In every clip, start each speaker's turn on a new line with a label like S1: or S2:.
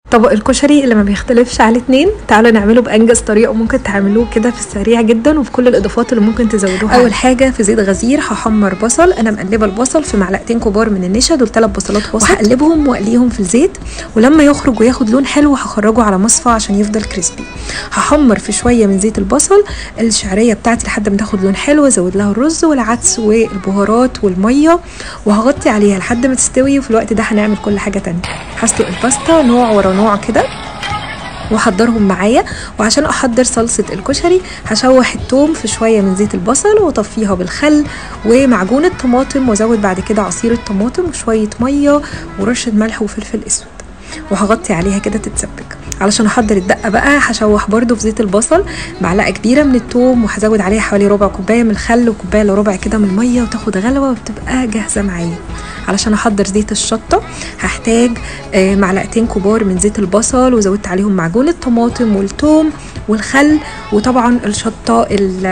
S1: طبق الكشري اللي ما بيختلفش على اتنين تعالوا نعمله بانجز طريقه ممكن تعملوه كده في السريع جدا وفي كل الاضافات اللي ممكن تزودوها اول حاجه في زيت غزير هحمر بصل انا مقلبه البصل في معلقتين كبار من النشا دول ثلاث بصلات وسط وهقلبهم واقليهم في الزيت ولما يخرج وياخد لون حلو هخرجه على مصفى عشان يفضل كريسبي هحمر في شويه من زيت البصل الشعريه بتاعتي لحد ما تاخد لون حلو ازود لها الرز والعدس والبهارات والميه وهغطي عليها لحد ما تستوي وفي الوقت ده هنعمل كل حاجه تانية هسلق الباستا نوع ورا نوع كده واحضرهم معايا وعشان احضر صلصه الكشري هشوح التوم في شويه من زيت البصل واطفيها بالخل ومعجون الطماطم وازود بعد كده عصير الطماطم وشويه ميه ورشه ملح وفلفل اسود وهغطي عليها كده تتسبك علشان احضر الدقه بقى هشوح برده في زيت البصل معلقه كبيره من الثوم وهزود عليها حوالي ربع كوبايه من الخل وكوبايه الا ربع كده من الميه وتاخد غلوه وبتبقى جاهزه معايا علشان احضر زيت الشطه هحتاج معلقتين كبار من زيت البصل وزودت عليهم معجون الطماطم والثوم والخل وطبعا الشطه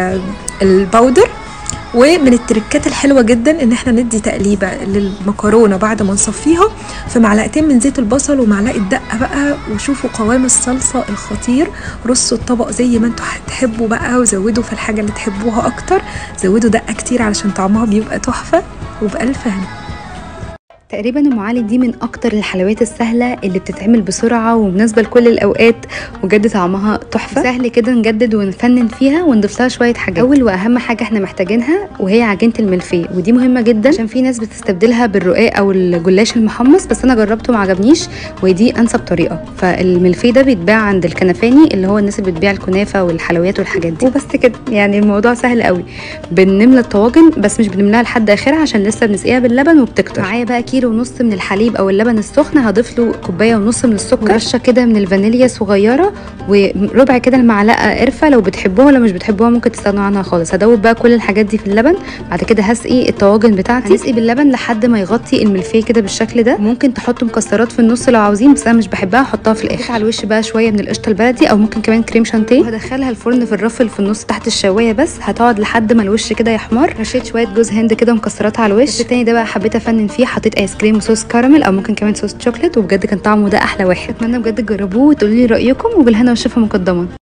S1: الباودر ومن التركات الحلوه جدا ان احنا ندي تقليبه للمكرونه بعد ما نصفيها في معلقتين من زيت البصل ومعلقه دقه بقى وشوفوا قوام الصلصه الخطير رصوا الطبق زي ما انتوا هتحبوا بقى وزودوا في الحاجه اللي تحبوها اكتر زودوا دقه كتير علشان طعمها بيبقى تحفه وبالف هنا
S2: تقريبا ام علي دي من اكتر الحلويات السهله اللي بتتعمل بسرعه ومناسبه لكل الاوقات وجد طعمها تحفه سهل كده نجدد ونفنن فيها ونضيف لها شويه حاجات اول واهم حاجه احنا محتاجينها وهي عجينه الملفيه ودي مهمه جدا عشان في ناس بتستبدلها بالرقاق او الجلاش المحمص بس انا جربته ما عجبنيش ودي انسب طريقه فالملفيه ده بيتباع عند الكنفاني اللي هو الناس اللي بتبيع الكنافه والحلويات والحاجات دي وبس كده يعني الموضوع سهل قوي بنملى الطواجن بس مش بنملاها لحد اخرها عشان لسه بنسقيها باللبن وبتكتر معايا بقى كيلو ونص من الحليب او اللبن السخن هضيف له كوبايه ونص من السكر ورشه كده من الفانيليا صغيره وربع كده المعلقه قرفه لو بتحبوها ولا مش بتحبوها ممكن تستغنوا عنها خالص هدوب بقى كل الحاجات دي في اللبن بعد كده هسقي الطواجن بتاعتي هسقي باللبن لحد ما يغطي الملفيه كده بالشكل ده ممكن تحطوا مكسرات في النص لو عاوزين بس انا مش بحبها احطها في الاخر على الوش بقى شويه من القشطه البلدي او ممكن كمان كريم شانتيه وهدخلها الفرن في الرف اللي في النص تحت الشوايه بس هتقعد لحد ما الوش كده يحمر رشيت شويه جوز هند كده ومكسرات على الوش التاني ده بقى حبيت افنن فيه حطيت ايس كريم وصوص كراميل او ممكن كمان صوص شوكليت وبجد كان طعمه ده احلى واحد اتمنى بجد تجربوه وتقولوا لي رايكم وبالهنا والشفا مقدما